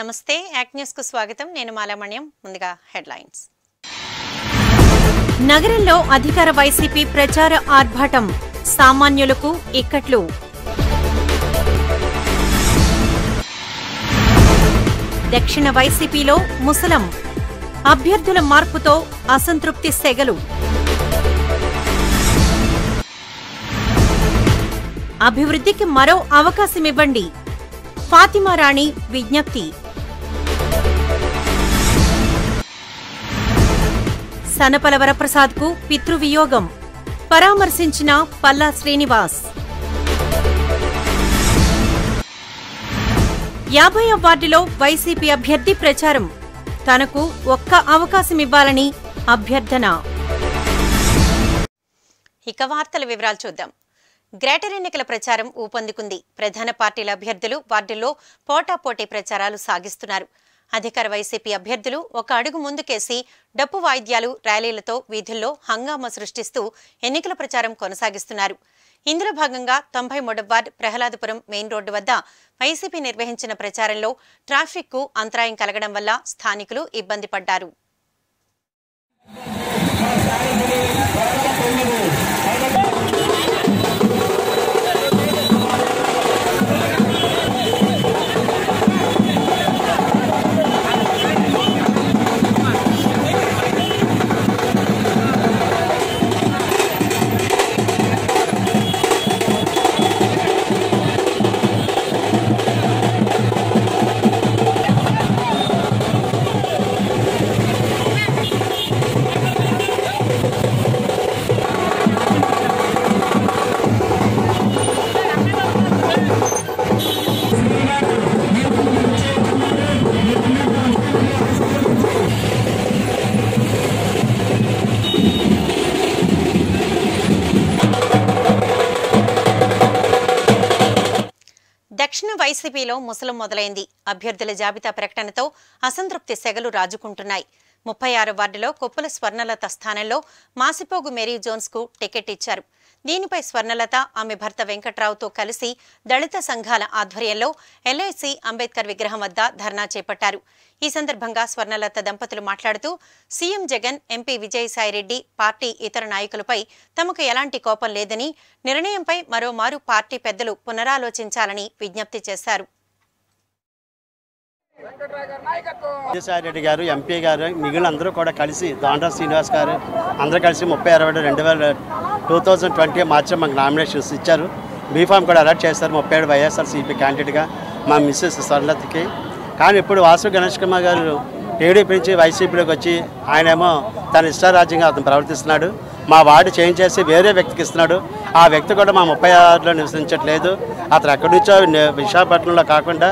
నమస్తే act news కు స్వాగతం నేను మాలామణ్యం ముందుగా హెడ్లైన్స్ నగరంలో అధికార వైసీపీ ప్రచార ఆర్భాటం సామాన్యులకు ఇక్కట్లు దక్షిణ వైసీపీలో ముసలం అభ్యర్థుల మార్పుతో అసంతృప్తి సెగలు అభివృద్ధికి మరో అవకాశమివ్వండి ఫాతిమా రాణి విజ్ఞప్తి సనపల వరప్రసాద్కు పితృవియోగం పరామర్శించిన పల్లా శ్రీనివాస్ యాభై వార్డులో వైసీపీ అభ్యర్థి ప్రచారం తనకు ఒక్క అవకాశమివ్వాలని అభ్యర్థన ఇక వార్తల వివరాలు చూద్దాం గ్రేటర్ ఎన్నికల ప్రచారం ఊపందుకుంది ప్రధాన పార్టీల అభ్యర్థులు వార్డుల్లో పోటాపోటీ ప్రచారాలు సాగిస్తున్నారు అధికార వైసీపీ అభ్యర్థులు ఒక అడుగు ముందుకేసి డప్పు వాయిద్యాలు ర్యాలీలతో వీధుల్లో హంగామా సృష్టిస్తూ ఎన్నికల ప్రచారం కొనసాగిస్తున్నారు ఇందులో భాగంగా తొంభై మూడవ వార్డ్ ప్రహ్లాదపురం మెయిన్ రోడ్డు వద్ద వైసీపీ నిర్వహించిన ప్రచారంలో ట్రాఫిక్కు అంతరాయం కలగడం వల్ల స్థానికులు ఇబ్బంది పడ్డారు దక్షిణ వైసీపీలో ముసలం మొదలైంది అభ్యర్థుల జాబితా ప్రకటనతో అసంతృప్తి సెగలు రాజుకుంటున్నాయి ముప్పై ఆరు వార్డులో కొప్పుల స్వర్ణలత స్థానంలో మాసిపోగు మేరీ జోన్స్ కు టికెట్ ఇచ్చారు దీనిపై స్వర్ణలత ఆమె భర్త వెంకట్రావుతో కలిసి దళిత సంఘాల ఆధ్వర్యంలో ఎల్ఐసి అంబేద్కర్ విగ్రహం వద్ద ధర్నా చేపట్టారు ఈ సందర్భంగా స్వర్ణలత దంపతులు మాట్లాడుతూ CM Jagan MP Vijayasai Reddy party ఇతర నాయకులపై తమకు ఎలాంటి కోపం లేదని నిర్ణయంపై మరోమారు పార్టీ పెద్దలు పునరాలోచించాలని విజ్ఞప్తి చేశారు విజయసాయి రెడ్డి గారు ఎంపీ గారు మిగిలిన అందరూ కూడా కలిసి దాండ్రా శ్రీనివాస్ గారు అందరూ కలిసి ముప్పై అరవై రెండు వేల టూ థౌజండ్ ట్వంటీ మార్చి మాకు నామినేషన్స్ ఇచ్చారు బీఫామ్ కూడా అలర్ట్ చేశారు ముప్పై ఏడు వైఎస్ఆర్సీపీ క్యాండిడేట్గా మా మిస్సెస్ స్వర్ణలతకి కానీ ఇప్పుడు వాసు గణేష్ కుమార్ గారు టీడీపీ నుంచి వైసీపీలోకి వచ్చి ఆయనేమో తన ఇష్టారాజ్యంగా అతను ప్రవర్తిస్తున్నాడు మా వార్డు చేంజ్ చేసి వేరే వ్యక్తికి ఇస్తున్నాడు ఆ వ్యక్తి కూడా మా ముప్పై ఆరులో నివసించట్లేదు అతను ఎక్కడి నుంచో ని- విశాఖపట్నంలో కాకుండా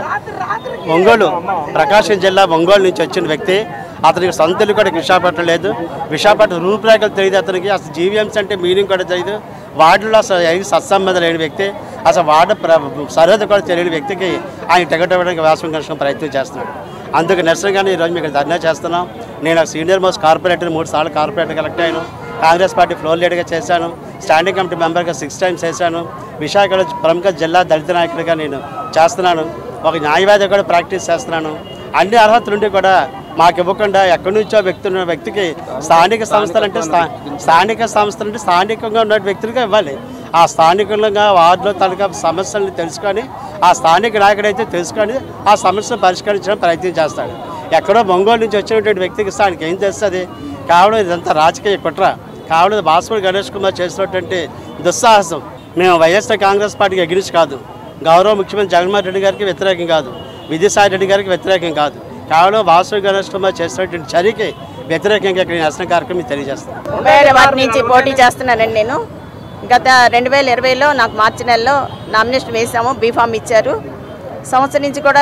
ఒంగోలు ప్రకాశం జిల్లా ఒంగోలు నుంచి వచ్చిన వ్యక్తి అతనికి సొంత ఇల్లు కూడా విశాఖపట్నం లేదు విశాఖపట్నం రూపురేఖలు తెలియదు అతనికి అసలు జీవీఎంసీ అంటే మీనింగ్ కూడా తెలియదు వార్డులో అసలు ఏ సత్సంబంధం లేని వ్యక్తి అసలు వార్డు ప్ర సరిహద్దు కూడా తెలియని వ్యక్తికి ఆయన టికెట్ ఇవ్వడానికి వ్యాసం కృష్ణ ప్రయత్నం చేస్తున్నాడు అందుకు నిరసనగానే ఈరోజు మీకు ధర్నా చేస్తున్నాం నేను ఒక సీనియర్ మోస్ట్ కార్పొరేటర్ మూడు సార్లు కార్పొరేటర్ కలెక్ట్ అయ్యాను కాంగ్రెస్ పార్టీ ఫ్లోర్ లీడర్గా చేశాను స్టాండింగ్ కమిటీ మెంబర్గా సిక్స్ టైమ్స్ చేశాను విశాఖలో ప్రముఖ జిల్లా దళిత నాయకుడిగా నేను చేస్తున్నాను ఒక న్యాయవాది కూడా ప్రాక్టీస్ చేస్తున్నాను అన్ని అర్హతలు ఉండి కూడా మాకు ఇవ్వకుండా ఎక్కడి నుంచో వ్యక్తి ఉన్న వ్యక్తికి స్థానిక సంస్థలు అంటే స్థా స్థానిక సంస్థలు అంటే స్థానికంగా ఉన్న వ్యక్తులుగా ఇవ్వాలి ఆ స్థానికంగా వార్డులో తనక సమస్యలను తెలుసుకొని ఆ స్థానిక నాయకుడైతే తెలుసుకొని ఆ సమస్యను పరిష్కరించడానికి ప్రయత్నం చేస్తాడు ఎక్కడో ఒంగోలు నుంచి వచ్చినటువంటి వ్యక్తికి ఇస్తే ఆయనకి ఏం చేస్తుంది కావడం ఇదంతా రాజకీయ కుట్ర కావడం బాస్పూర్ గణేష్ కుమార్ చేసినటువంటి దుస్సాహసం మేము వైఎస్ఆర్ కాంగ్రెస్ పార్టీకి ఎగిరించి కాదు గౌరవ ముఖ్యమంత్రి జగన్మోహన్ రెడ్డి గారికి వ్యతిరేకం కాదు విజయసాయి రెడ్డి గారికి వ్యతిరేకం కాదు కేవలం వాసు గణేష్ కుమార్ చేసినటువంటి చర్యకి వ్యతిరేకంగా ఇక్కడ ఈ నిరసన కార్యక్రమం తెలియజేస్తాం వేరే వాటి నుంచి పోటీ చేస్తున్నానండి నేను గత రెండు వేల ఇరవైలో నాకు మార్చి నెలలో నామినేషన్ వేసాము బీఫామ్ ఇచ్చారు సంవత్సరం నుంచి కూడా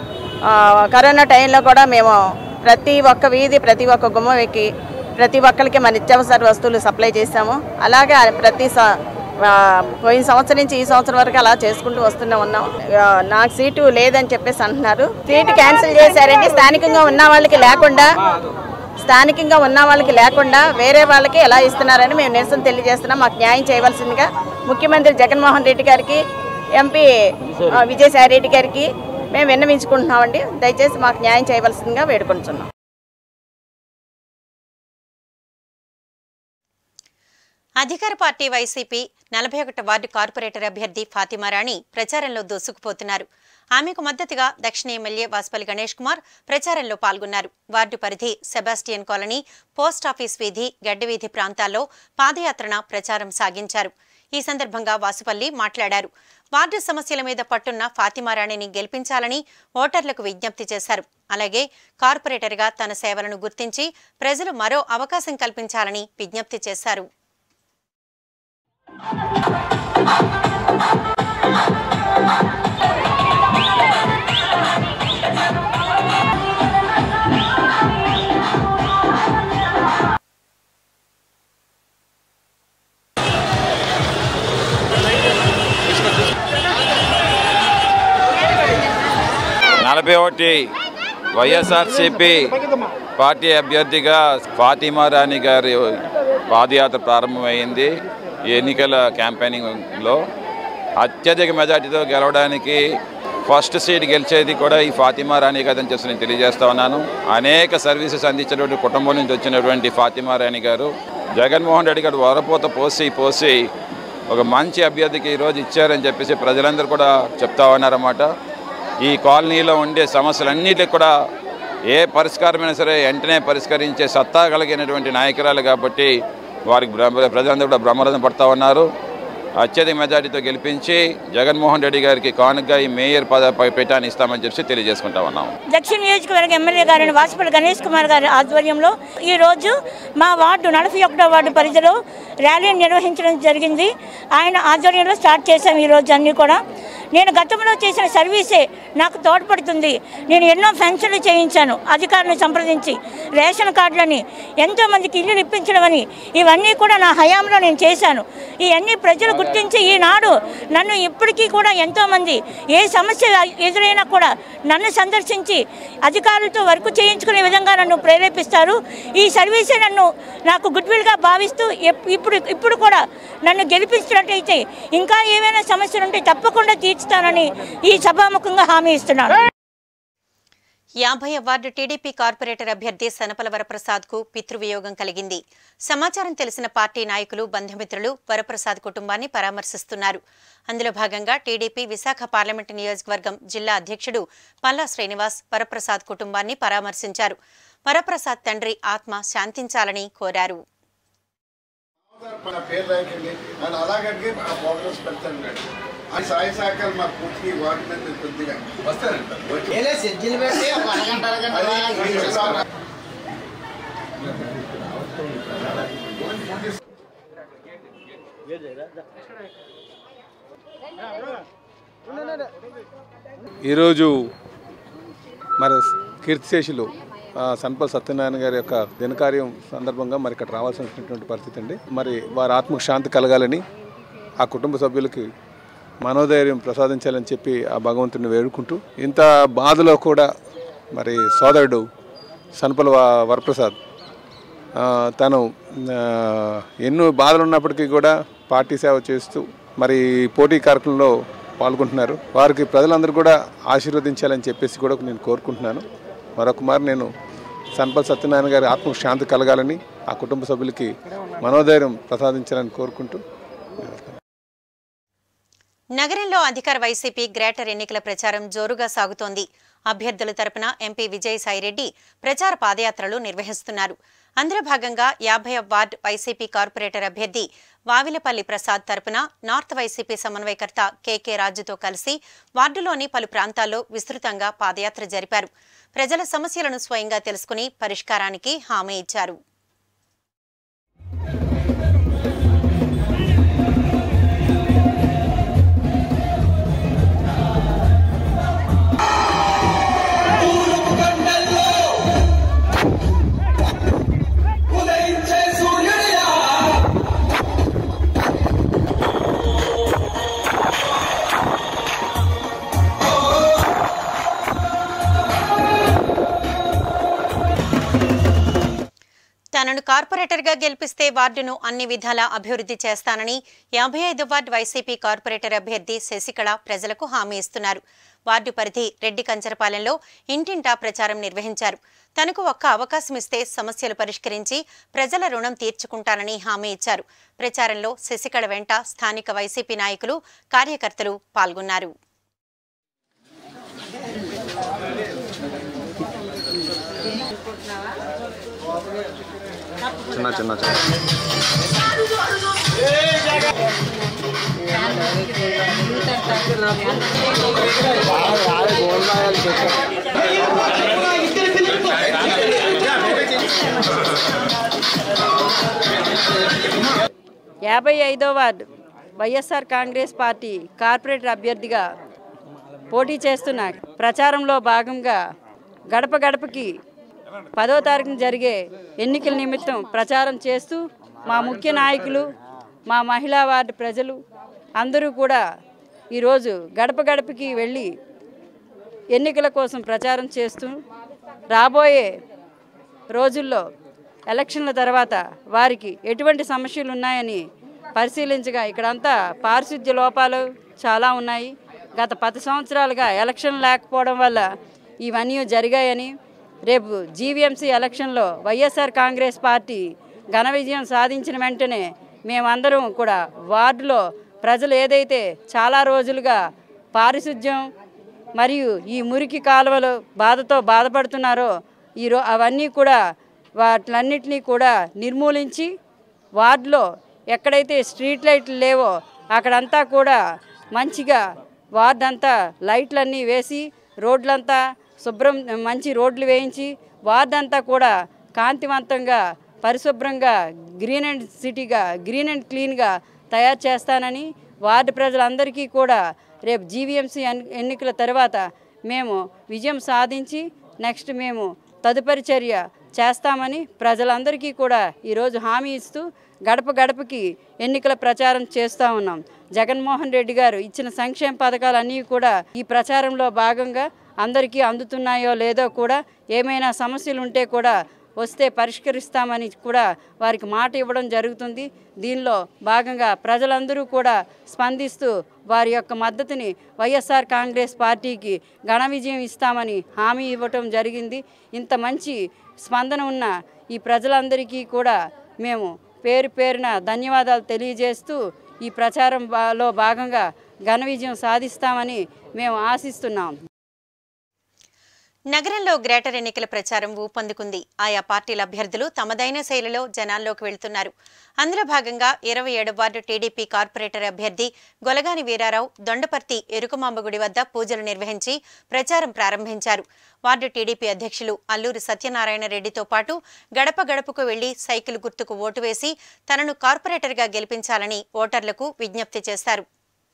ఆ, కరోనా టైంలో కూడా మేము ప్రతి ఒక్క వీధి ప్రతి ఒక్క గుమ్మం ఎక్కి ప్రతి ఒక్కరికి మన నిత్యావసర వస్తువులు సప్లై చేశాము అలాగే ఆ ప్రతి స- ఆ, పోయిన సంవత్సరం నుంచి ఈ సంవత్సరం వరకు అలా చేసుకుంటూ వస్తూనే ఉన్నాం ఆ, నాకు సీటు లేదని చెప్పేసి అంటున్నారు సీటు క్యాన్సిల్ చేశారండి స్థానికంగా ఉన్న వాళ్ళకి లేకుండా స్థానికంగా ఉన్న వాళ్ళకి లేకుండా వేరే వాళ్ళకి ఎలా ఇస్తున్నారని మేము నిరసన తెలియజేస్తున్నాం మాకు న్యాయం చేయవలసిందిగా ముఖ్యమంత్రి జగన్మోహన్ రెడ్డి గారికి ఎంపీ ఆ, విజయసాయి రెడ్డి గారికి మేము విన్నవించుకుంటున్నామండి దయచేసి మాకు న్యాయం చేయవలసిందిగా వేడుకుంటున్నాం అధికార పార్టీ వైసీపీ నలభై ఒకటి వార్డు కార్పొరేటర్ అభ్యర్థి ఫాతిమా రాణి ప్రచారంలో దూసుకుపోతున్నారు ఆమెకు మద్దతుగా దక్షిణ ఎమ్మెల్యే వాసుపల్లి గణేష్ కుమార్ ప్రచారంలో పాల్గొన్నారు వార్డు పరిధి సెబాస్టియన్ కాలనీ పోస్ట్ ఆఫీస్ వీధి గడ్డి వీధి ప్రాంతాల్లో పాదయాత్రన ప్రచారం సాగించారు ఈ సందర్భంగా వాసుపల్లి మాట్లాడారు వార్డు సమస్యల మీద పట్టున్న ఫాతిమారాణిని గెలిపించాలని ఓటర్లకు విజ్ఞప్తి చేశారు అలాగే కార్పొరేటర్గా తన సేవలను గుర్తించి ప్రజలు మరో అవకాశం కల్పించాలని విజ్ఞప్తి చేశారు నలభై ఒకటి వైఎస్ఆర్సిపి పార్టీ అభ్యర్థిగా ఫాతిమా రాణి గారి పాదయాత్ర ప్రారంభమైంది ఈ ఎన్నికల క్యాంపెయినింగ్లో అత్యధిక మెజార్టీతో గెలవడానికి ఫస్ట్ సీట్ గెలిచేది కూడా ఈ ఫాతిమా రాణి గారిని చెప్పి నేను తెలియజేస్తా ఉన్నాను అనేక సర్వీసెస్ అందించినటువంటి కుటుంబం నుంచి వచ్చినటువంటి ఫాతిమా రాణి గారు జగన్మోహన్ రెడ్డి గారు వరపోత పోసి పోసి ఒక మంచి అభ్యర్థికి ఈరోజు ఇచ్చారని చెప్పేసి ప్రజలందరూ కూడా చెప్తా ఉన్నారన్నమాట ఈ కాలనీలో ఉండే సమస్యలన్నిటికి కూడా ఏ పరిష్కారమైనా సరే వెంటనే పరిష్కరించే సత్తా కలిగినటువంటి నాయకురాలు కాబట్టి వారికి బ్రహ్మ ప్రజలందరూ కూడా బ్రహ్మరథం పడతా ఉన్నారు అత్యధిక మెజార్టీతో గెలిపించి జగన్మోహన్ రెడ్డి గారికి కానుకగా ఈ మేయర్ పద పీఠాన్ని ఇస్తామని చెప్పి తెలియజేసుకుంటా ఉన్నాం దక్షిణ నియోజకవర్గ ఎమ్మెల్యే గారిని వాసుపల్లి గణేష్ కుమార్ గారి ఆధ్వర్యంలో ఈరోజు మా వార్డు నలభై ఒకటో వార్డు పరిధిలో ర్యాలీని నిర్వహించడం జరిగింది ఆయన ఆధ్వర్యంలో స్టార్ట్ చేశాం ఈరోజు అన్నీ కూడా నేను గతంలో చేసిన సర్వీసే నాకు తోడ్పడుతుంది నేను ఎన్నో పెన్షన్లు చేయించాను అధికారులను సంప్రదించి రేషన్ కార్డులని ఎంతోమందికి ఇల్లు ఇప్పించడం అని ఇవన్నీ కూడా నా హయాంలో నేను చేశాను ఇవన్నీ ప్రజలు గుర్తించి ఈనాడు నన్ను ఇప్పటికీ కూడా ఎంతోమంది ఏ సమస్య ఎదురైనా కూడా నన్ను సందర్శించి అధికారులతో వర్క్ చేయించుకునే విధంగా నన్ను ప్రేరేపిస్తారు ఈ సర్వీసే నన్ను నాకు గుడ్విల్గా భావిస్తూ ఎప్- ఇప్పుడు ఇప్పుడు కూడా నన్ను గెలిపించినట్టయితే ఇంకా ఏమైనా సమస్యలు ఉంటే తప్పకుండా తీర్చుతానని ఈ సభాముఖంగా హామీ ఇస్తున్నాను యాభై వార్డు టీడీపీ కార్పొరేటర్ అభ్యర్థి సనపల వరప్రసాద్ కు పితృవియోగం కలిగింది సమాచారం తెలిసిన పార్టీ నాయకులు బంధుమిత్రులు వరప్రసాద్ కుటుంబాన్ని పరామర్శిస్తున్నారు అందులో భాగంగా టీడీపీ విశాఖ పార్లమెంటు నియోజకవర్గం జిల్లా అధ్యక్షుడు పల్లా శ్రీనివాస్ వరప్రసాద్ కుటుంబాన్ని పరామర్శించారు వరప్రసాద్ తండ్రి ఆత్మ శాంతించాలని కోరారు మన పేరు రాయకండి అని అలాగంటే ఆ ప్రోగ్రెస్ పెడతాను ఆ సాయ సహకారం మాకు పూర్తి వాటి మీద మీరు కొద్దిగా వస్తానంట ఏలే సెజ్జీలు పెట్టి ఒక అరగంట అరగంట అలా చేసేస్తాను. ఈరోజు మరి కీర్తిశేషులు ఆ, సన్పల్ సత్యనారాయణ గారి యొక్క దినకార్యం సందర్భంగా మరి ఇక్కడ రావాల్సినటువంటి పరిస్థితి అండి మరి వారి ఆత్మకు శాంతి కలగాలని ఆ కుటుంబ సభ్యులకి మనోధైర్యం ప్రసాదించాలని చెప్పి ఆ భగవంతుని వేడుకుంటూ ఇంత బాధలో కూడా మరి సోదరుడు సన్పల వ- వరప్రసాద్ ఆ, తను ఆ, ఎన్నో బాధలు ఉన్నప్పటికీ కూడా పార్టీ సేవ చేస్తూ మరి పోటీ కార్యక్రమంలో పాల్గొంటున్నారు వారికి ప్రజలందరూ కూడా ఆశీర్వదించాలని చెప్పేసి కూడా నేను కోరుకుంటున్నాను మరొక మారు నేను సన్పల్ సత్యనారాయణ గారి ఆత్మకు శాంతి కలగాలని ఆ కుటుంబ సభ్యులకి మనోధైర్యం ప్రసాదించాలని కోరుకుంటూ నగరంలో అధికార వైసీపీ గ్రేటర్ ఎన్నికల ప్రచారం జోరుగా సాగుతోంది అభ్యర్థుల తరపున ఎంపీ విజయసాయిరెడ్డి ప్రచార పాదయాత్రలు నిర్వహిస్తున్నారు అందులో భాగంగా యాభై వార్డు వైసీపీ కార్పొరేటర్ అభ్యర్థి వావిలపల్లి ప్రసాద్ తరపున నార్త్ వైసీపీ సమన్వయకర్త కెకే రాజుతో కలిసి వార్డులోని పలు ప్రాంతాల్లో విస్తృతంగా పాదయాత్ర జరిపారు ప్రజల సమస్యలను స్వయంగా తెలుసుకుని పరిష్కారానికి హామీ ఇచ్చారు తనను కార్పొరేటర్గా గెలిపిస్తే వార్డును అన్ని విధాలా అభివృద్ధి చేస్తానని యాభై ఐదు వార్డు వైసీపీ కార్పొరేటర్ అభ్యర్థి శశికళ ప్రజలకు హామీ ఇస్తున్నారు వార్డు పరిధి రెడ్డి కంచరపాలెంలో ఇంటింటా ప్రచారం నిర్వహించారు తనకు ఒక్క అవకాశం ఇస్తే సమస్యలు పరిష్కరించి ప్రజల రుణం తీర్చుకుంటానని హామీ ఇచ్చారు ప్రచారంలో శశికళ వెంట స్థానిక వైసీపీ నాయకులు కార్యకర్తలు పాల్గొన్నారు చిన్న చిన్న చిన్న యాభై ఐదో ward YSR Congress party corporator అభ్యర్థిగా పోటీ చేస్తున్న ప్రచారంలో భాగంగా గడప గడపకి పదో తారీఖున జరిగే ఎన్నికల నిమిత్తం ప్రచారం చేస్తూ మా ముఖ్య నాయకులు మా మహిళా వార్డు ప్రజలు అందరూ కూడా ఈరోజు గడప గడపకి వెళ్ళి ఎన్నికల కోసం ప్రచారం చేస్తూ రాబోయే రోజుల్లో ఎలక్షన్ల తర్వాత వారికి ఎటువంటి సమస్యలు ఉన్నాయని పరిశీలించగా ఇక్కడంతా పారిశుద్ధ్య లోపాలు చాలా ఉన్నాయి గత పది సంవత్సరాలుగా ఎలక్షన్ లేకపోవడం వల్ల ఇవన్నీ జరిగాయని రేపు జీవీఎంసీ ఎలక్షన్లో వైఎస్ఆర్ కాంగ్రెస్ పార్టీ ఘన విజయం సాధించిన వెంటనే మేమందరం కూడా వార్డులో ప్రజలు ఏదైతే చాలా రోజులుగా పారిశుద్ధ్యం మరియు ఈ మురికి కాలువలు బాధతో బాధపడుతున్నారో ఈరో అవన్నీ కూడా వాటిలన్నిటినీ కూడా నిర్మూలించి వార్డులో ఎక్కడైతే స్ట్రీట్ లైట్లు లేవో అక్కడంతా కూడా మంచిగా వార్డు అంతా లైట్లన్నీ వేసి రోడ్లంతా శుభ్రం మంచి రోడ్లు వేయించి వార్డు అంతా కూడా కాంతివంతంగా పరిశుభ్రంగా గ్రీన్ అండ్ సిటీగా గ్రీన్ అండ్ క్లీన్గా తయారు చేస్తానని వార్డు ప్రజలందరికీ కూడా రేపు జీవీఎంసీ ఎన్నికల తర్వాత మేము విజయం సాధించి నెక్స్ట్ మేము తదుపరి చర్య చేస్తామని ప్రజలందరికీ కూడా ఈరోజు హామీ ఇస్తూ గడప గడపకి ఎన్నికల ప్రచారం చేస్తూ ఉన్నాం జగన్మోహన్ రెడ్డి గారు ఇచ్చిన సంక్షేమ పథకాలన్నీ కూడా ఈ ప్రచారంలో భాగంగా అందరికీ అందుతున్నాయో లేదో కూడా ఏమైనా సమస్యలు ఉంటే కూడా వస్తే పరిష్కరిస్తామని కూడా వారికి మాట ఇవ్వడం జరుగుతుంది దీనిలో భాగంగా ప్రజలందరూ కూడా స్పందిస్తూ వారి యొక్క మద్దతుని వైఎస్ఆర్ కాంగ్రెస్ పార్టీకి ఘన విజయం ఇస్తామని హామీ ఇవ్వటం జరిగింది ఇంత మంచి స్పందన ఉన్న ఈ ప్రజలందరికీ కూడా మేము పేరు పేరున ధన్యవాదాలు తెలియజేస్తూ ఈ ప్రచారంలో భాగంగా ఘన విజయం సాధిస్తామని మేము ఆశిస్తున్నాం నగరంలో గ్రేటర్ ఎన్నికల ప్రచారం ఊపందుకుంది ఆయా పార్టీల అభ్యర్థులు తమదైన శైలిలో జనాల్లోకి వెళ్తున్నారు అందులో భాగంగా ఇరవై ఏడు వార్డు టీడీపీ కార్పొరేటర్ అభ్యర్థి గొలగాని వీరారావు దొండపర్తి ఎరుకమాంబగుడి వద్ద పూజలు నిర్వహించి ప్రచారం ప్రారంభించారు వార్డు టీడీపీ అధ్యక్షులు అల్లూరి సత్యనారాయణ రెడ్డితో పాటు గడప గడపకు వెళ్లి సైకిల్ గుర్తుకు ఓటు వేసి తనను కార్పొరేటర్గా గెలిపించాలని ఓటర్లకు విజ్ఞప్తి చేశారు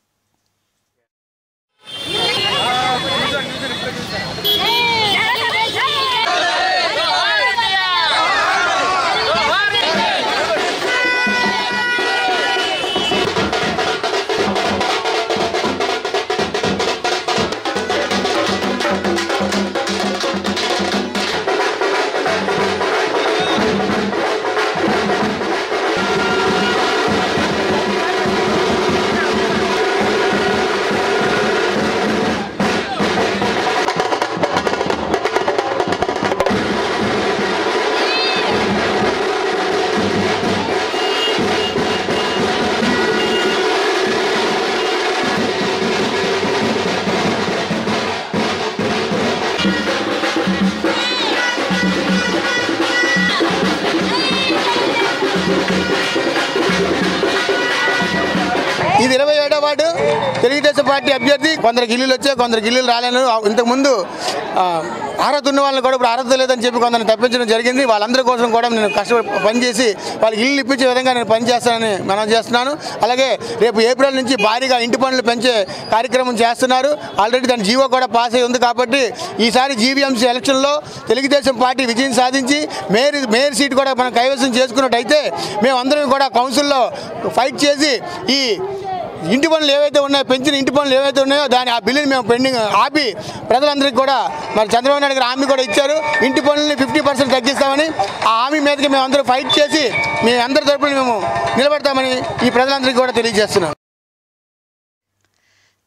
ఇది ఇరవై ఏడో వార్డు తెలుగుదేశం పార్టీ అభ్యర్థి కొందరికి ఇల్లులు వచ్చాయి కొందరికి ఇల్లులు రాలేను ఇంతకుముందు ఆ, అర్హత ఉన్న వాళ్ళని కూడా ఇప్పుడు అర్హత లేదని చెప్పి కొందరిని తప్పించడం జరిగింది వాళ్ళందరి కోసం కూడా నేను కష్టపడి పనిచేసి వాళ్ళకి ఇల్లు ఇప్పించే విధంగా నేను పనిచేస్తానని మనం చేస్తున్నాను అలాగే రేపు ఏప్రిల్ నుంచి భారీగా ఇంటి పనులు పెంచే కార్యక్రమం చేస్తున్నారు ఆల్రెడీ దాని జీవో కూడా పాస్ అయి ఉంది కాబట్టి ఈసారి జీవీఎంసీ ఎలక్షన్లో తెలుగుదేశం పార్టీ విజయం సాధించి మేయర్ మేయర్ సీట్ కూడా మనం కైవసం చేసుకున్నట్టయితే మేమందరం కూడా కౌన్సిల్లో ఫైట్ చేసి ఈ ఇంటి పనులు ఏవైతే ఉన్నాయో పెంచిన ఇంటి పనులు ఏవైతే ఉన్నాయో దాని ఆ బిల్లుని మేము పెండింగ్ ఆపి ప్రజలందరికీ కూడా మరి చంద్రబాబు నాయుడు గారు హామీ కూడా ఇచ్చారు ఇంటి పనులని ఫిఫ్టీ పర్సెంట్ తగ్గిస్తామని ఆ హామీ మీదకి మేము అందరూ ఫైట్ చేసి మీ అందరి తరపున మేము నిలబడతామని ఈ ప్రజలందరికీ కూడా తెలియజేస్తున్నాం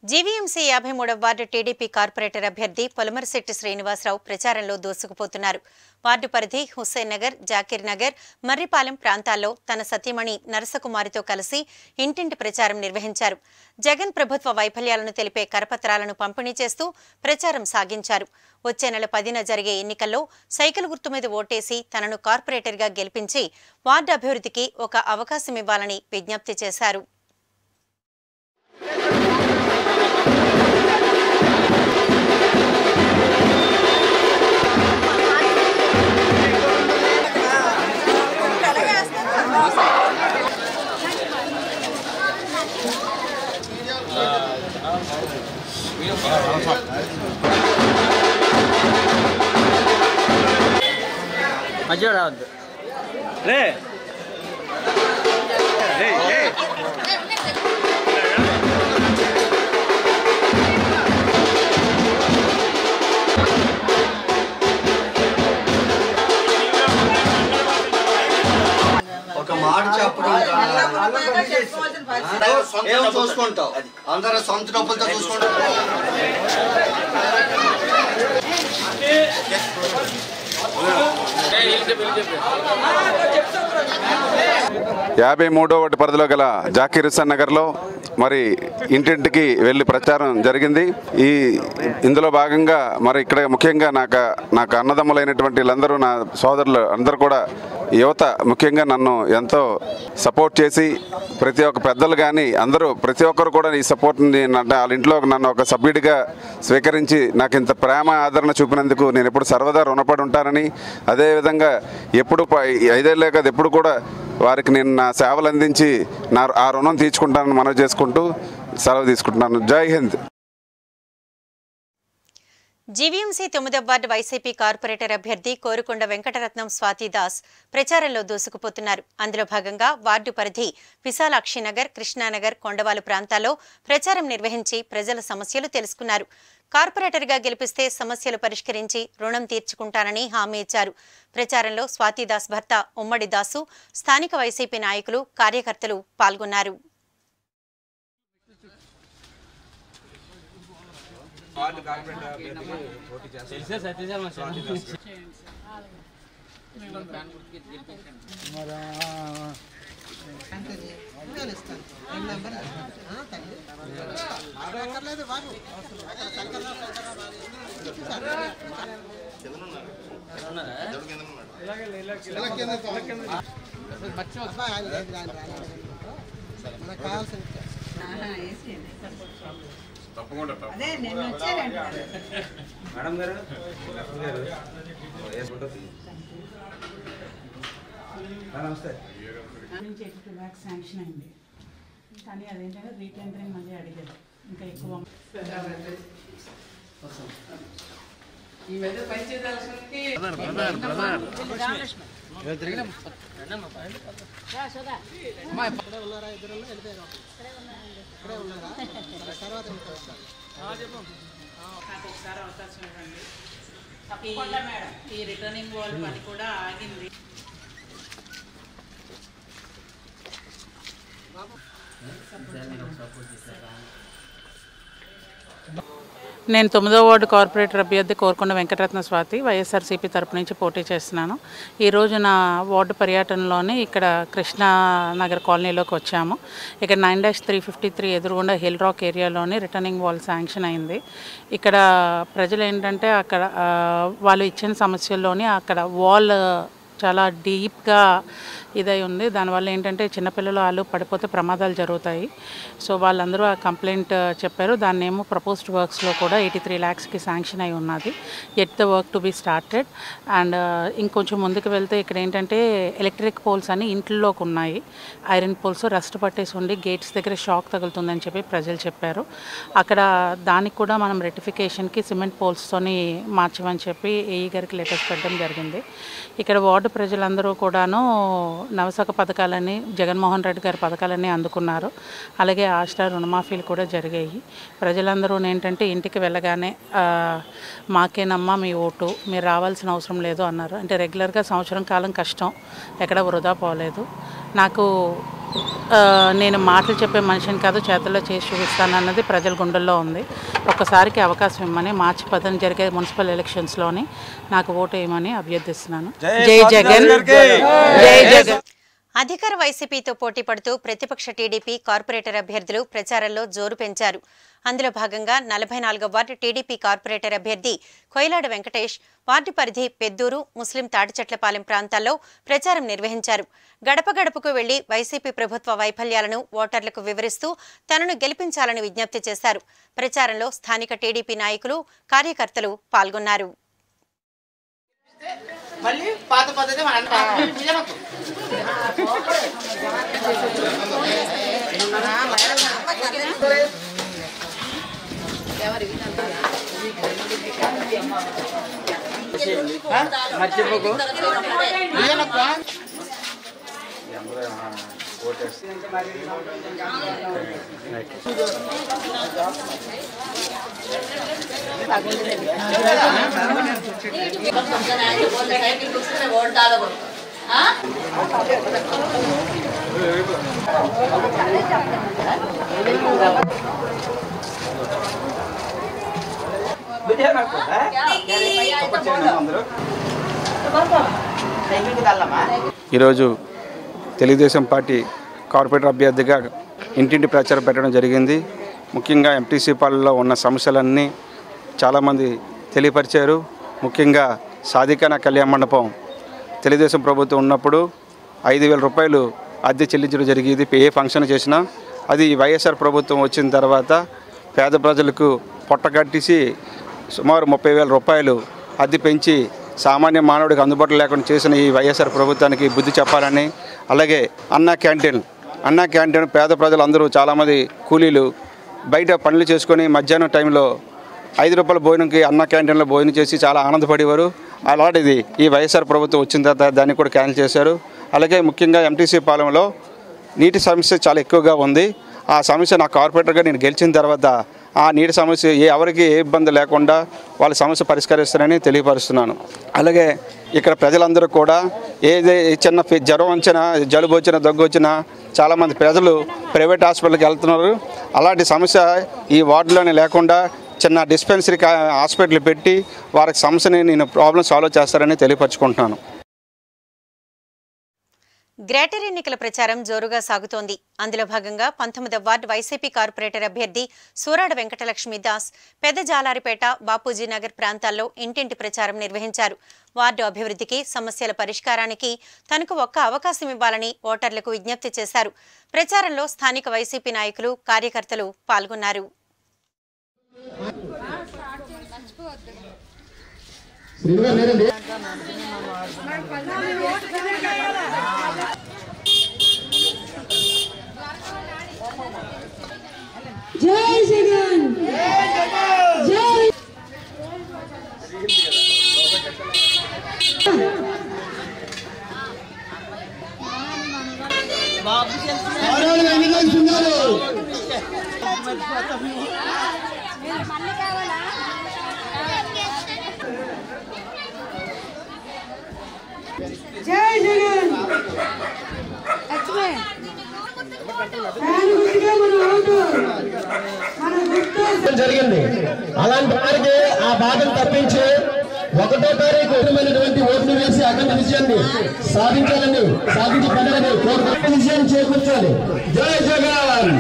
జీవీఎంసీ యాభై మూడవ వార్డు టీడీపీ కార్పొరేటర్ అభ్యర్థి పొలమరశెట్టి శ్రీనివాసరావు ప్రచారంలో దూసుకుపోతున్నారు వార్డు పరిధి హుస్సేన్ నగర్ జాకీర్ నగర్ మర్రిపాలెం ప్రాంతాల్లో తన సతీమణి నరసకుమారితో కలిసి ఇంటింటి ప్రచారం నిర్వహించారు జగన్ ప్రభుత్వ వైఫల్యాలను తెలిపే కరపత్రాలను పంపిణీ చేస్తూ ప్రచారం సాగించారు వచ్చే నెల పదిన జరిగే ఎన్నికల్లో సైకిల్ గుర్తు మీద ఓటేసి తనను కార్పొరేటర్గా గెలిపించి వార్డు అభివృద్ధికి ఒక అవకాశం ఇవ్వాలని విజ్ఞప్తి చేశారు మధ్యలో రావద్దు రే ఒక మాట చెప్పడం ఏం చూసుకుంటావు అందరూ సొంత డబ్బులతో చూసుకుంటావు యాభై మూడో వాటి పరిధిలో గల జాకీర్ హుస్సేన్ నగర్లో మరి ఇంటింటికి వెళ్ళి ప్రచారం జరిగింది ఈ ఇందులో భాగంగా మరి ఇక్కడ ముఖ్యంగా నాకు నాకు అన్నదమ్ములైనటువంటి వీళ్ళందరూ నా సోదరులు అందరూ కూడా యువత ముఖ్యంగా నన్ను ఎంతో సపోర్ట్ చేసి ప్రతి ఒక్క పెద్దలు కానీ అందరూ ప్రతి ఒక్కరు కూడా ఈ సపోర్ట్ని అంటే వాళ్ళ ఇంట్లో నన్ను ఒక సభ్యుడిగా స్వీకరించి నాకు ఇంత ప్రేమ ఆదరణ చూపినందుకు నేను ఎప్పుడు సర్వదా రుణపడి ఉంటానని అదేవిధంగా ఎప్పుడు ప- ఈ ఐదేళ్ళే కాదు ఎప్పుడు కూడా వారికి నేను నా సేవలు అందించి నా ఆ రుణం తీర్చుకుంటానని మనవి చేసుకుంటూ సెలవు తీసుకుంటున్నాను జై హింద్ జీవీఎంసీ తొమ్మిదవ వార్డు వైసీపీ కార్పొరేటర్ అభ్యర్థి కోరుకొండ వెంకటరత్నం స్వాతిదాస్ ప్రచారంలో దూసుకుపోతున్నారు అందులో భాగంగా వార్డు పరిధి విశాలాక్షి నగర్ కృష్ణానగర్ కొండవాలు ప్రాంతాల్లో ప్రచారం నిర్వహించి ప్రజల సమస్యలు తెలుసుకున్నారు కార్పొరేటర్గా గెలిపిస్తే సమస్యలు పరిష్కరించి రుణం తీర్చుకుంటానని హామీ ఇచ్చారు ప్రచారంలో స్వాతిదాస్ భర్త ఉమ్మడి దాసు స్థానిక వైసీపీ నాయకులు కార్యకర్తలు పాల్గొన్నారు మేడం గారు నమస్తే నుంచి ఎయిటీ టూ ల్యాక్స్ శాంక్షన్ అయింది కానీ అదేంటంటే రీటెండరింగ్ మళ్ళీ అడిగారు ఇంకా ఎక్కువ ఈ మధ్య పంచాయతీ నాకు ఒకసారి అవకాశం ఇవ్వండి తప్పకుండా మేడం ఈ రిటర్నింగ్ వాల్ పని కూడా ఆగింది నేను తొమ్మిదో వార్డు కార్పొరేటర్ అభ్యర్థి కోరుకొండ వెంకటరత్న స్వాతి వైఎస్ఆర్సీపీ తరపు నుంచి పోటీ చేస్తున్నాను ఈరోజు నా వార్డు పర్యటనలోని ఇక్కడ కృష్ణా నగర్ కాలనీలోకి వచ్చాము ఇక్కడ nine dash three fifty three ఎదురుగుండా హిల్ రాక్ ఏరియాలోని రిటర్నింగ్ వాల్ శాంక్షన్ అయింది ఇక్కడ ప్రజలు ఏంటంటే అక్కడ ఆ, వాళ్ళు ఇచ్చిన సమస్యల్లోని అక్కడ వాల్ చాలా డీప్గా ఇదై ఉంది దానివల్ల ఏంటంటే చిన్నపిల్లలు వాళ్ళు పడిపోతే ప్రమాదాలు జరుగుతాయి సో వాళ్ళందరూ ఆ కంప్లైంట్ చెప్పారు దాన్ని ఏమో ప్రపోజ్డ్ వర్క్స్లో కూడా ఎయిటీ త్రీ ల్యాక్స్కి శాంక్షన్ అయి ఉన్నది at the work to be started and ఇంకొంచెం ముందుకు వెళ్తే ఇక్కడ ఏంటంటే ఎలక్ట్రిక్ పోల్స్ అని ఇంట్లోకి ఉన్నాయి ఐరన్ పోల్స్ రస్ట్ పట్టేసి ఉండి గేట్స్ దగ్గర షాక్ తగులుతుందని చెప్పి ప్రజలు చెప్పారు అక్కడ దానికి కూడా మనం రెటిఫికేషన్కి సిమెంట్ పోల్స్తోని మార్చమని చెప్పి ఏఈ గారికి లెటర్స్ పెట్టడం జరిగింది ఇక్కడ వార్డు ప్రజలందరూ కూడాను నవసక పథకాలని జగన్మోహన్ రెడ్డి గారి పథకాలన్నీ అందుకున్నారు అలాగే ఆస్టా రుణమాఫీలు కూడా జరిగాయి ప్రజలందరూ ఏంటంటే ఇంటికి వెళ్ళగానే ఆ, మాకేనమ్మా మీ ఓటు మీరు రావాల్సిన అవసరం లేదు అన్నారు అంటే రెగ్యులర్గా సంవత్సరం కాలం కష్టం ఎక్కడ వృధా పోలేదు నాకు ఆ, నేను మాటలు చెప్పే మనిషిని కాదు చేతుల్లో చేసి చూపిస్తాను అన్నది ప్రజల గుండెల్లో ఉంది ఒక్కసారికి అవకాశం ఇమ్మని మార్చి పదన జరిగే మున్సిపల్ ఎలక్షన్స్లోని నాకు ఓటు వేయమని అభ్యర్థిస్తున్నాను జై జగన్ జై జగన్ అధికార వైసీపీతో పోటీ పడుతూ ప్రతిపక్ష టీడీపీ కార్పొరేటర్ అభ్యర్థులు ప్రచారంలో జోరు పెంచారు అందులో భాగంగా నలభై నాలుగో వార్డు టీడీపీ కార్పొరేటర్ అభ్యర్థి కొయిలాడ వెంకటేష్ వార్డు పరిధి పెద్దూరు ముస్లిం తాటిచెట్లపాలెం ప్రాంతాల్లో ప్రచారం నిర్వహించారు గడప గడపకు వెళ్లి వైసీపీ ప్రభుత్వ వైఫల్యాలను ఓటర్లకు వివరిస్తూ తనను గెలిపించాలని విజ్ఞప్తి చేశారు ప్రచారంలో స్థానిక టీడీపీ నాయకులు కార్యకర్తలు పాల్గొన్నారు మళ్ళీ పాత పద్ధతి మన నిజమకు మర్చిపోకు ఈరోజు తెలుగుదేశం పార్టీ కార్పొరేటర్ అభ్యర్థిగా ఇంటింటి ప్రచారం పెట్టడం జరిగింది ముఖ్యంగా ఎంటీసీ పాలనలో ఉన్న సమస్యలన్నీ చాలామంది తెలియపరిచారు ముఖ్యంగా సాధికాన కళ్యాణ మండపం తెలుగుదేశం ప్రభుత్వం ఉన్నప్పుడు ఐదు వేల రూపాయలు అద్దె చెల్లించడం జరిగేది ఏ ఫంక్షన్ చేసినా అది వైఎస్ఆర్ ప్రభుత్వం వచ్చిన తర్వాత పేద ప్రజలకు పొట్టగట్టేసి సుమారు ముప్పై వేల రూపాయలు అద్దె పెంచి సామాన్య మానవుడికి అందుబాటులో లేకుండా చేసిన ఈ వైఎస్ఆర్ ప్రభుత్వానికి బుద్ధి చెప్పాలని అలాగే అన్నా క్యాంటీన్ అన్నా క్యాంటీన్ పేద ప్రజలు అందరూ చాలామంది కూలీలు బయట పనులు చేసుకొని మధ్యాహ్నం టైంలో ఐదు రూపాయల భోజనంకి అన్న క్యాంటీన్లో భోజనం చేసి చాలా ఆనందపడేవారు అలాంటిది ఈ వైఎస్ఆర్ ప్రభుత్వం వచ్చిన తర్వాత దాన్ని కూడా క్యాన్సిల్ చేశారు అలాగే ముఖ్యంగా ఎంటీసీ పాలెంలో నీటి సమస్య చాలా ఎక్కువగా ఉంది ఆ సమస్య నా కార్పొరేటర్గా నేను గెలిచిన తర్వాత ఆ నీటి సమస్య ఏ ఎవరికి ఏ ఇబ్బంది లేకుండా వాళ్ళ సమస్య పరిష్కరిస్తారని తెలియపరుస్తున్నాను అలాగే ఇక్కడ ప్రజలందరూ కూడా ఏదే చిన్న ఫి- జ్వరం వచ్చినా జలుబు వచ్చినా దగ్గు వచ్చినా చాలామంది ప్రజలు ప్రైవేట్ హాస్పిటల్కి వెళ్తున్నారు అలాంటి సమస్య ఈ వార్డులోనే లేకుండా చిన్న డిస్పెన్సరీ హాస్పిటల్ పెట్టి వారికి సమస్యని నేను ప్రాబ్లం సాల్వ్ చేస్తారని తెలియపరచుకుంటున్నాను గ్రేటర్ ఎన్నికల ప్రచారం జోరుగా సాగుతోంది అందులో భాగంగా పంతొమ్మిదవ వార్డు వైసీపీ కార్పొరేటర్ అభ్యర్థి సూరాడ వెంకటలక్ష్మి దాస్ పెద్ద జాలారిపేట బాపూజీ నగర్ ప్రాంతాల్లో ఇంటింటి ప్రచారం నిర్వహించారు వార్డు అభివృద్ధికి సమస్యల పరిష్కారానికి తనకు ఒక్క అవకాశం ఇవ్వాలని ఓటర్లకు విజ్ఞప్తి చేశారు ప్రచారంలో స్థానిక వైసీపీ నాయకులు కార్యకర్తలు పాల్గొన్నారు జై జగన్ జై జై జగన్ లక్ష్మి ఫ్యాన్ గుర్తుగా మన ఓటు మన గుర్తు జరిగింది అలాంటి వారికి ఆ బాధను తప్పించి ఒకటో తారీఖు ఉత్తమమైనటువంటి ఓట్లు వేసి అఖండ విజయాన్ని సాధించాలని సాధించి ప్రజలని కోరుకున్న విజయాన్ని చేకూర్చాలి జై జగన్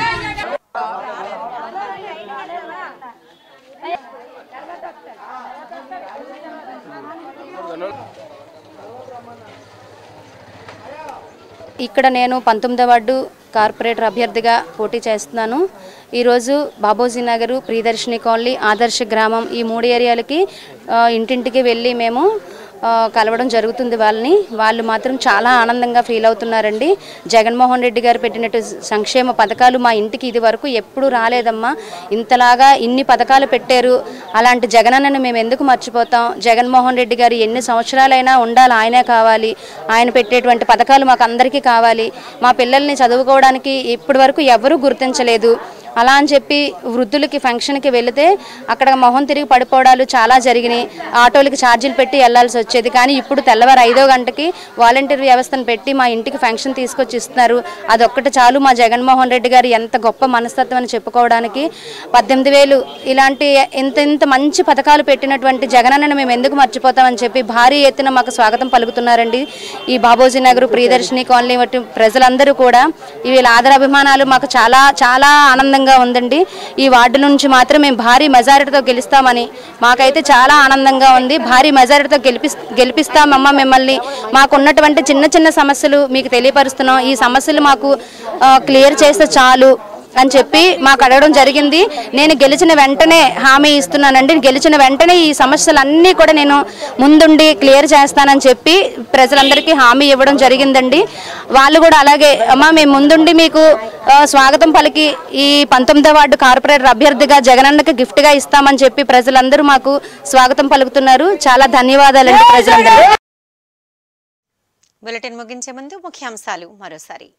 ఇక్కడ నేను పంతొమ్మిదవ వార్డు కార్పొరేటర్ అభ్యర్థిగా పోటీ చేస్తున్నాను ఈరోజు బాబోజీ నగరు ప్రియదర్శిని కాలనీ ఆదర్శ గ్రామం ఈ మూడు ఏరియాలకి ఆ, ఇంటింటికి వెళ్ళి మేము ఆ, కలవడం జరుగుతుంది వాళ్ళని వాళ్ళు మాత్రం చాలా ఆనందంగా ఫీల్ అవుతున్నారండి జగన్మోహన్ రెడ్డి గారు పెట్టినట్టు సంక్షేమ పథకాలు మా ఇంటికి ఇది వరకు ఎప్పుడూ రాలేదమ్మా ఇంతలాగా ఇన్ని పథకాలు పెట్టారు అలాంటి జగనన్నను మేము ఎందుకు మర్చిపోతాం జగన్మోహన్ రెడ్డి గారు ఎన్ని సంవత్సరాలైనా ఉండాలి ఆయనే కావాలి ఆయన పెట్టేటువంటి పథకాలు మాకు అందరికీ కావాలి మా పిల్లల్ని చదువుకోవడానికి ఇప్పటి వరకు ఎవరూ గుర్తించలేదు అలా అని చెప్పి వృద్ధులకి ఫంక్షన్కి వెళితే అక్కడ మొహం తిరిగి పడిపోవడాలు చాలా జరిగినాయి ఆటోలకి ఛార్జీలు పెట్టి వెళ్ళాల్సి వచ్చేది కానీ ఇప్పుడు తెల్లవారు ఐదో గంటకి వాలంటీర్ వ్యవస్థను పెట్టి మా ఇంటికి ఫంక్షన్ తీసుకొచ్చి ఇస్తున్నారు అదొక్కటి చాలు మా జగన్మోహన్ రెడ్డి గారు ఎంత గొప్ప మనస్తత్వం అని చెప్పుకోవడానికి పద్దెనిమిది వేలు ఇలాంటి ఇంత ఇంత మంచి పథకాలు పెట్టినటువంటి జగనన్నను మేము ఎందుకు మర్చిపోతామని చెప్పి భారీ ఎత్తున మాకు స్వాగతం పలుకుతున్నారండి ఈ బాబోజీ నగర్ ప్రియదర్శిని కాలనీ వంటి ప్రజలందరూ కూడా ఈ వీళ్ళ ఆదరాభిమానాలు మాకు చాలా చాలా ఆనందంగా ఉందండి ఈ వార్డు నుంచి మాత్రం మేము భారీ మెజారిటీతో గెలుస్తామని మాకైతే చాలా ఆనందంగా ఉంది భారీ మెజారిటీతో గెలిపి గెలిపిస్తామమ్మ మిమ్మల్ని మాకున్నటువంటి చిన్న చిన్న సమస్యలు మీకు తెలియపరుస్తున్నాం ఈ సమస్యలు మాకు ఆ, క్లియర్ చేస్తే చాలు అని చెప్పి మాకు అడగడం జరిగింది నేను గెలిచిన వెంటనే హామీ ఇస్తున్నానండి గెలిచిన వెంటనే ఈ సమస్యలన్నీ కూడా నేను ముందుండి క్లియర్ చేస్తానని చెప్పి ప్రజలందరికీ హామీ ఇవ్వడం జరిగిందండి వాళ్ళు కూడా అలాగే అమ్మా మేము ముందుండి మీకు ఆ, స్వాగతం పలికి ఈ పంతొమ్మిదో వార్డు కార్పొరేటర్ అభ్యర్థిగా జగనన్నకి గిఫ్ట్గా ఇస్తామని చెప్పి ప్రజలందరూ మాకు స్వాగతం పలుకుతున్నారు చాలా ధన్యవాదాలండి ప్రజలందరూ బులెటిన్ ముగించే ముందు ముఖ్యాంశాలు మరోసారి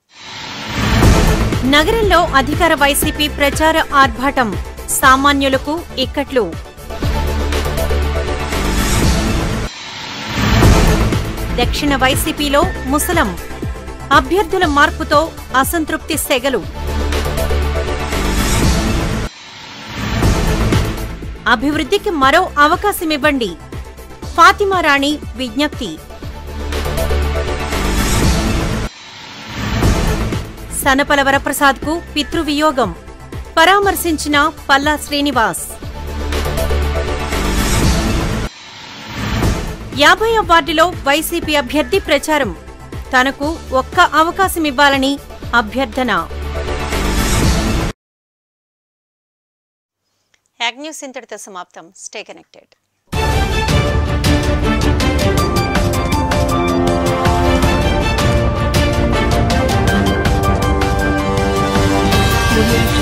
నగరంలో అధికార వైసీపీ ప్రచార ఆర్భాటం సామాన్యులకు ఇక్కట్లు దక్షిణ వైసీపీలో ముసలం అభ్యర్థుల మార్పుతో అసంతృప్తి సెగలు అభివృద్ధికి మరో అవకాశం ఇవ్వండి ఫాతిమా రాణి విజ్ఞప్తి సనపల వరప్రసాద్కు పితృవియోగం పరామర్శించిన పల్లా శ్రీనివాస్ యాభై వార్డులో వైసీపీ అభ్యర్థి ప్రచారం తనకు ఒక్క అవకాశం ఇవ్వాలని అభ్యర్థన యాగ్ న్యూస్ ఇంతటితో సమాప్తం స్టే కనెక్టెడ్ Audio